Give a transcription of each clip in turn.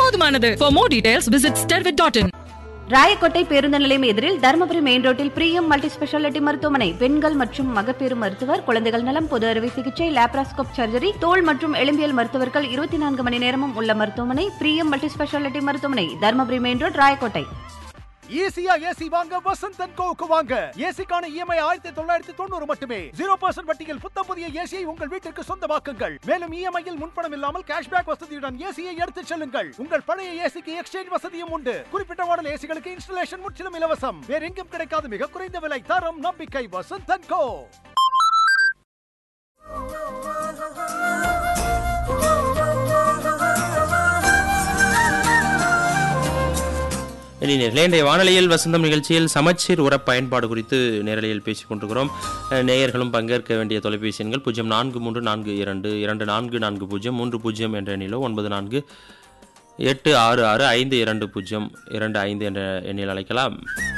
போதுமானது for more details visit Sterwit dot in Rayakottai பேருந்து நிலையம் எதிரில் தருமபுரி மெயின் ரோட்டில் பிரியம் மல்டி ஸ்பெஷாலிட்டி மருத்துவமனை பெண்கள் மற்றும் மகப்பேறு மருத்துவர் குழந்தைகள் நலம் பொது அறுவை சிகிச்சை லேப்ராஸ்கோப் சர்ஜரி தோல் மற்றும் எலும்பியல் மருத்துவர்கள் இருபத்தி நான்கு மணி நேரமும் உள்ள மருத்துவமனை பிரியம் மல்டி ஸ்பெஷாலிட்டி மருத்துவமனை தருமபுரி மெயின் ரோட் ராயக்கோட்டை ஈஸியா ஏசி வாங்க வசந்த் அண்ட் கோவுக்கு வாங்க ஏசிக்கான இஎம்ஐ ஆயிரத்தி தொள்ளாயிரத்தி தொண்ணூறு மட்டுமே ஜீரோ பர்சன்ட் வட்டியில் புத்தம் புதிய ஏசியை உங்கள் வீட்டிற்கு சொந்தமாக்குங்கள் மேலும் இஎம்ஐயில் முன்பணம் இல்லாமல் கேஷ்பேக் வசதியுடன் ஏசியை எடுத்துச் செல்லுங்கள் உங்கள் பழைய ஏசிக்கு எக்ஸ்சேஞ்ச் வசதியும் உண்டு குறிப்பிட்ட மாடல் ஏசிகளுக்கு இன்ஸ்டலேஷன் முற்றிலும் இலவசம் வேற எங்கும் கிடைக்காத மிக குறைந்த விலை தரம் நம்பிக்கை வசந்த் அண்ட் கோ இனி நேர்களே இன்றைய வானொலியில் வசந்தம் நிகழ்ச்சியில் சமச்சீர் உர பயன்பாடு குறித்து நேரலையில் பேசிக் கொண்டிருக்கிறோம் அஹ், நேயர்களும் பங்கேற்க வேண்டிய தொலைபேசி எண்கள் பூஜ்ஜியம் நான்கு மூன்று நான்கு இரண்டு இரண்டு நான்கு நான்கு பூஜ்ஜியம் மூன்று பூஜ்ஜியம் என்ற எண்ணிலோ ஒன்பது நான்கு எட்டு ஆறு ஆறு ஐந்து இரண்டு பூஜ்ஜியம் இரண்டு ஐந்து என்ற எண்ணில் அழைக்கலாம்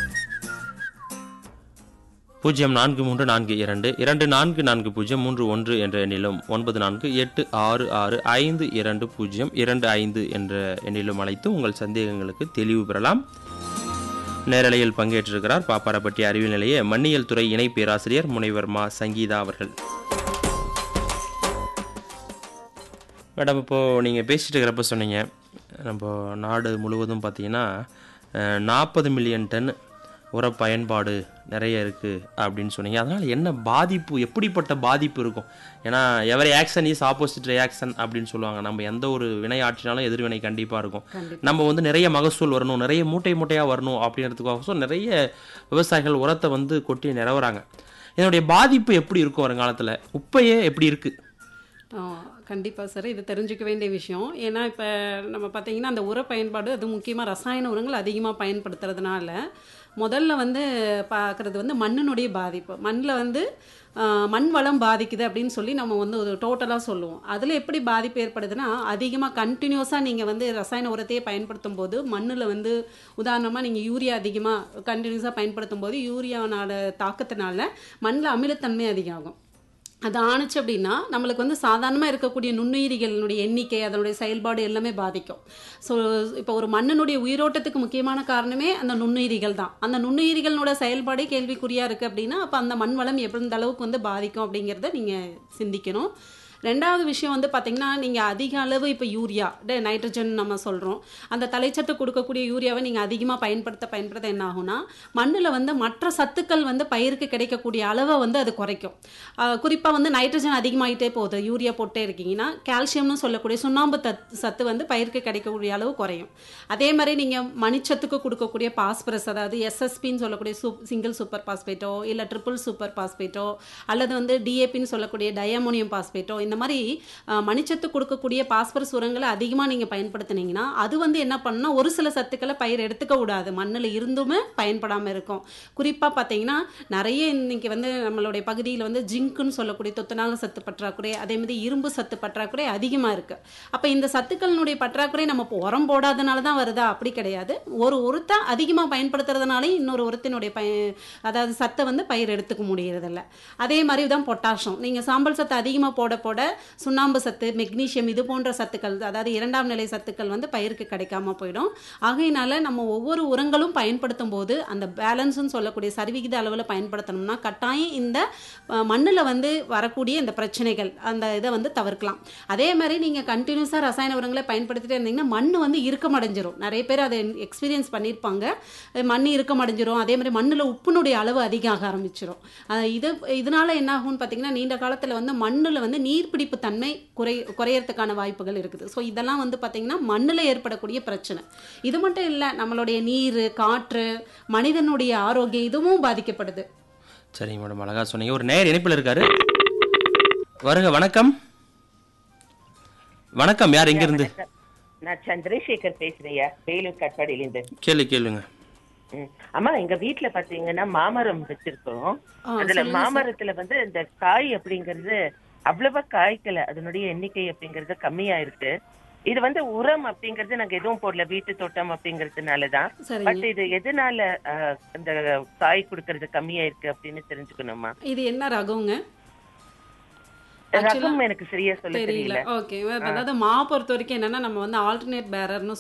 பூஜ்ஜியம் நான்கு மூன்று நான்கு இரண்டு இரண்டு நான்கு நான்கு பூஜ்ஜியம் மூன்று ஒன்று என்ற எண்ணிலும் ஒன்பது நான்கு எட்டு ஆறு ஆறு ஐந்து இரண்டு பூஜ்ஜியம் இரண்டு ஐந்து என்ற எண்ணிலும் அழைத்து உங்கள் சந்தேகங்களுக்கு தெளிவு பெறலாம் நேரலையில் பங்கேற்றிருக்கிறார் பாப்பாரப்பட்டி அறிவியல் நிலைய மண்ணியல் துறை இணை பேராசிரியர் முனைவர் மா சங்கீதா அவர்கள் மேடம் இப்போது நீங்கள் பேசிட்டு இருக்கிறப்ப சொன்னீங்க நம்ம நாடு முழுவதும் பார்த்தீங்கன்னா நாற்பது மில்லியன் டன் உர பயன்பாடு நிறைய இருக்குது அப்படின்னு சொன்னீங்க அதனால் என்ன பாதிப்பு எப்படிப்பட்ட பாதிப்பு இருக்கும் ஏன்னா every action is opposite reaction அப்படின்னு சொல்லுவாங்க நம்ம எந்த ஒரு வினை ஆற்றினாலும் எதிர்வினை கண்டிப்பாக இருக்கும் நம்ம வந்து நிறைய மகசூல் வரணும் நிறைய மூட்டை மூட்டையாக வரணும் அப்படின்றதுக்கோசம் நிறைய விவசாயிகள் உரத்தை வந்து கொட்டி நிறவுறாங்க இதனுடைய பாதிப்பு எப்படி இருக்கும் வருங்காலத்தில் உப்பையே எப்படி இருக்குது கண்டிப்பாக சார் இது தெரிஞ்சுக்க வேண்டிய விஷயம் ஏன்னா இப்போ நம்ம பார்த்தீங்கன்னா அந்த உர பயன்பாடு அது முக்கியமாக ரசாயன உரங்கள் அதிகமாக பயன்படுத்துறதுனால முதல்ல வந்து பார்க்குறது வந்து மண்ணினுடைய பாதிப்பு மண்ணில் வந்து ஆஹ், மண் வளம் பாதிக்குது அப்படின்னு சொல்லி நம்ம வந்து ஒரு டோட்டலாக சொல்லுவோம் அதில் எப்படி பாதிப்பு ஏற்படுதுன்னா அதிகமாக கண்டினியூஸாக நீங்கள் வந்து ரசாயன உரத்தையே பயன்படுத்தும் போது மண்ணில் வந்து உதாரணமாக நீங்கள் யூரியா அதிகமாக கண்டினியூஸாக பயன்படுத்தும் போது யூரியாவோட தாக்கத்தினால மண்ணில் அமிலத்தன்மை அதிகமாகும் அது ஆணுச்சு அப்படின்னா நம்மளுக்கு வந்து சாதாரணமாக இருக்கக்கூடிய நுண்ணுயிரிகளினுடைய எண்ணிக்கை அதனுடைய செயல்பாடு எல்லாமே பாதிக்கும் ஸோ இப்போ ஒரு மண்ணினுடைய உயிரோட்டத்துக்கு முக்கியமான காரணமே அந்த நுண்ணுயிரிகள் தான் அந்த நுண்ணுயிரிகளோட செயல்பாடே கேள்விக்குறியாக இருக்குது அப்படின்னா அப்போ அந்த மண் வளம் எந்த அளவுக்கு வந்து பாதிக்கும் அப்படிங்கிறத நீங்கள் சிந்திக்கணும் ரெண்டாவது விஷயம் வந்து பார்த்தீங்கன்னா நீங்கள் அதிக அளவு இப்போ யூரியா நைட்ரஜன் நம்ம சொல்கிறோம் அந்த தலைச்சத்து கொடுக்கக்கூடிய யூரியாவை நீங்கள் அதிகமாக பயன்படுத்த பயன்படுத்த என்ன ஆகும்னா மண்ணில் வந்து மற்ற சத்துக்கள் வந்து பயிருக்கு கிடைக்கக்கூடிய அளவை வந்து அது குறைக்கும் குறிப்பாக வந்து நைட்ரஜன் அதிகமாகிட்டே போகுது யூரியா போட்டே இருக்கீங்கன்னா கால்சியம்னு சொல்லக்கூடிய சுண்ணாம்பு தத் சத்து வந்து பயிருக்கு கிடைக்கக்கூடிய அளவு குறையும் அதே மாதிரி நீங்கள் மணிச்சத்துக்கு கொடுக்கக்கூடிய பாஸ்பரஸ் அதாவது எஸ்எஸ்பின்னு சொல்லக்கூடிய சூப் சிங்கிள் சூப்பர் பாஸ்பேட்டோ இல்லை ட்ரிபிள் சூப்பர் பாஸ்பேட்டோ அல்லது வந்து டிஏபின்னு சொல்லக்கூடிய டயமோனியம் பாஸ்பேட்டோ இந்த மாதிரி அஹ், மணிச்சத்து கொடுக்கக்கூடிய பாஸ்பரஸ் உரங்களை அதிகமாக நீங்கள் பயன்படுத்துனீங்கன்னா அது வந்து என்ன பண்ணுன்னா ஒரு சில சத்துக்களை பயிர் எடுத்துக்க கூடாது மண்ணில் இருந்துமே பயன்படாமல் இருக்கும் குறிப்பாக பார்த்தீங்கன்னா நிறைய இன்னைக்கு வந்து நம்மளுடைய பகுதியில் வந்து ஜிங்க்குன்னு சொல்லக்கூடிய தொத்தநாக சத்து பற்றாக்குறை அதே மாதிரி இரும்பு சத்து பற்றாக்குறை அதிகமாக இருக்குது அப்போ இந்த சத்துக்களினுடைய பற்றாக்குறை நம்ம இப்போ உரம் போடாதனால தான் வருதா அப்படி கிடையாது ஒரு உரத்தை அதிகமாக பயன்படுத்துறதுனாலே இன்னொரு உரத்தினுடைய பய அதாவது சத்தை வந்து பயிர் எடுத்துக்க முடியறதில்ல அதே மாதிரி தான் பொட்டாஷம் நீங்கள் சாம்பல் சத்து அதிகமாக போட போட சுண்ணாம்பு சத்து மெக்னீசியம் இது போன்ற சத்துக்கள் அதாவது இரண்டாம் நிலை சத்துக்கள் வந்து பயிருக்கு கிடைக்காம போயிடும் ஆகையினால நம்ம ஒவ்வொரு உரங்களும் பயன்படுத்தும் போது அந்த பேலன்ஸ்னு சொல்லக்கூடிய சரிவிகித அளவில் பயன்படுத்தணும்னா கட்டாயம் இந்த மண்ணில் வந்து வரக்கூடிய இந்த பிரச்சனைகள் அந்த இதை வந்து தவிர்க்கலாம் அதே மாதிரி நீங்கள் கண்டினியூஸாக ரசாயன உரங்களை பயன்படுத்திட்டே இருந்தீங்கன்னா மண் வந்து இறுக்கமடைஞ்சிரும் நிறைய பேர் அதை எக்ஸ்பீரியன்ஸ் பண்ணியிருப்பாங்க அஹ் மண் இறுக்கமடைஞ்சிரும் அதே மாதிரி மண்ணில் உப்புனுடைய அளவு அதிகமாக ஆரம்பிச்சிரும் அஹ் இது இதனால என்ன ஆகும்னு பார்த்தீங்கன்னா நீண்ட காலத்தில் வந்து மண்ணில் வந்து நீர்பிடிப்பு தன்மை குறை குறையறதுக்கான வாய்ப்புகள் இருக்குது ஸோ இதெல்லாம் வந்து பார்த்தீங்கன்னா மண்ணில் ஏற்படக்கூடிய பிரச்சனை இது மட்டும் இல்லை நம்மளுடைய நீர் காற்று மனிதனுடைய ஆரோக்கியம் இதுவும் பாதிக்கப்படுது சரிங்க மேடம் அழகா சொன்னீங்க ஒரு நேர் இணைப்பில் இருக்காரு வருக வணக்கம் வணக்கம் யார் எங்கிருந்து நான் சந்திரசேகர் பேசுறேயா வேலூர் கட்பாடியிலிருந்து கேள்வி கேளுங்க ம். அம்மா எங்க வீட்ல பாத்தீங்கன்னா மாமரம் வச்சிருக்கோம் ஆ, அதுல சொல்லுங்க சார். மாமரத்துல வந்து இந்த காய் அப்படிங்கறது அவ்வளவா காய்க்கல அதனுடைய எண்ணிக்கை அப்படிங்கறது கம்மியா இருக்கு இது வந்து உரம் அப்படிங்கறது நாங்க எதுவும் போடல வீட்டு தோட்டம் அப்படிங்கறதுனாலதான் சரிங்க பட் இது எதனால அஹ், இந்த காய் கொடுக்கறது கம்மியா இருக்கு அப்படின்னு தெரிஞ்சுக்கணுமா இது என்ன ரகங்க Actually- ரகம் எனக்கு சரியா சொல்ல தெரியல தெரியல ஓகே அதாவது மா பொறுத்த வரைக்கும் என்னன்னா நம்ம வந்து ஆல்டர்னேட் பேரர்னு